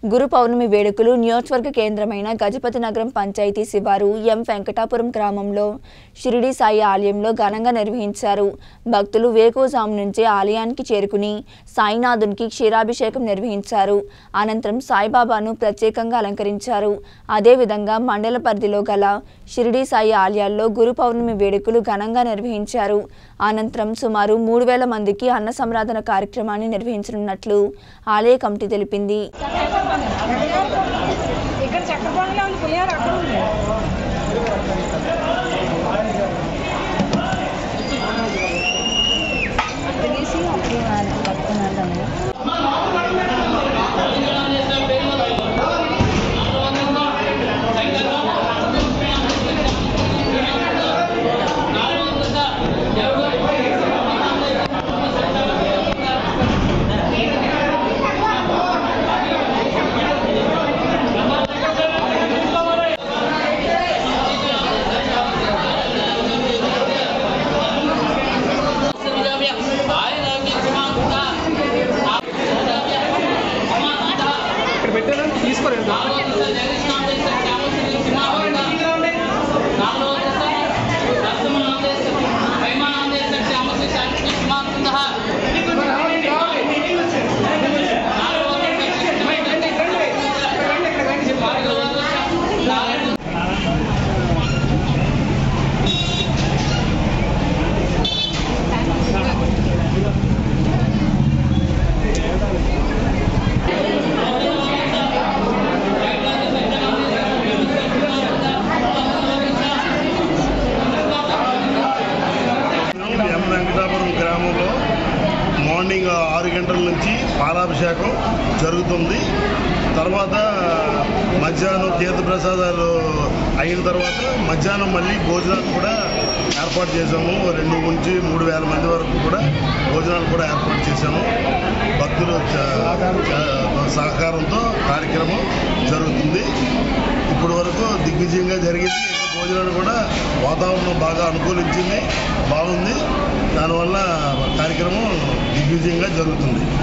గురు పౌర్ణమి వేడుకలు నియోజకవర్గ కేంద్రమైన గజపతి నగరం పంచాయతీ శివారు ఎం వెంకటాపురం గ్రామంలో షిరిడి సాయి ఆలయంలో ఘనంగా నిర్వహించారు భక్తులు వేకోజాము నుంచే ఆలయానికి చేరుకుని సాయినాథునికి క్షీరాభిషేకం నిర్వహించారు అనంతరం సాయిబాబాను ప్రత్యేకంగా అలంకరించారు అదేవిధంగా మండల పరిధిలో గల షిరిడి సాయి ఆలయాల్లో గురు పౌర్ణమి వేడుకలు ఘనంగా నిర్వహించారు అనంతరం సుమారు మూడు వేల మందికి అన్న సంరాధన కార్యక్రమాన్ని నిర్వహించనున్నట్లు ఆలయ కమిటీ తెలిపింది ఇక్కడ చక్కెర పొంగలే ఉంది పులిహార అక్కడ ఉంది తినేసి అప్పుడు వాళ్ళకి పట్టుకున్నాను ఇక్కడ పెట్టారా తీసుకోరండి ఎం వెంకటాపురం గ్రామంలో మార్నింగ్ ఆరు గంటల నుంచి పాలాభిషేకం జరుగుతుంది తర్వాత మధ్యాహ్నం తీర్థ ప్రసాదాలు అయిన తర్వాత మధ్యాహ్నం మళ్ళీ భోజనాలు కూడా ఏర్పాటు చేశాము రెండు నుంచి మూడు వేల మంది వరకు కూడా భోజనాలు కూడా ఏర్పాటు చేశాము భక్తులు చ- చ- సహకారంతో కార్యక్రమం జరుగుతుంది ఇప్పటి వరకు దిగ్విజయంగా జరిగింది ఇంకా భోజనాలు కూడా వాతావరణం బాగా అనుకూలించింది బాగుంది దానివల్ల కార్యక్రమం దిగ్విజయంగా జరుగుతుంది